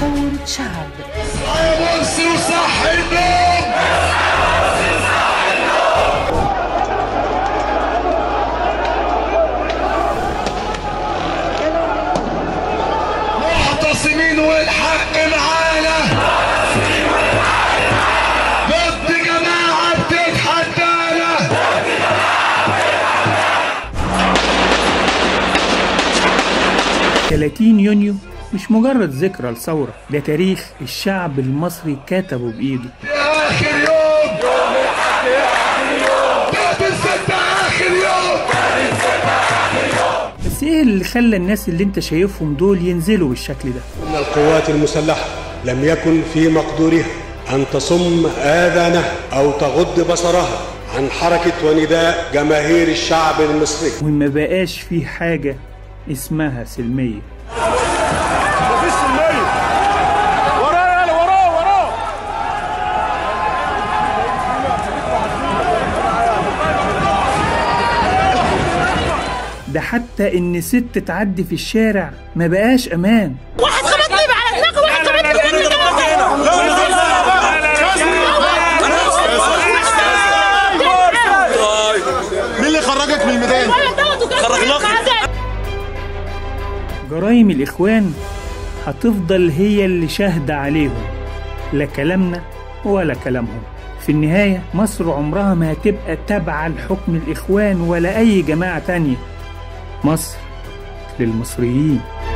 ثورة شعب يا مرسي وصح النوم معتصمين والحق معانا ضد جماعة بتتحدانا 30 يونيو مش مجرد ذكرى لثورة ده تاريخ الشعب المصري كتبه بإيده يا آخر يوم ده الستة آخر يوم بس ايه اللي خلى الناس اللي انت شايفهم دول ينزلوا بالشكل ده أن القوات المسلحة لم يكن في مقدورها أن تصم آذانها أو تغض بصرها عن حركة ونداء جماهير الشعب المصري وما بقاش في حاجة اسمها سلمية ده حتى ان ست تعدي في الشارع ما بقاش امان واحد خبطني على دماغي واحد خبطني في مين اللي خرجك من الميدان؟ جرايم الإخوان هتفضل هي اللي شاهدة عليهم لا كلامنا ولا كلامهم في النهاية مصر عمرها ما هتبقى تابعة لحكم الإخوان ولا أي جماعة تانية مصر للمصريين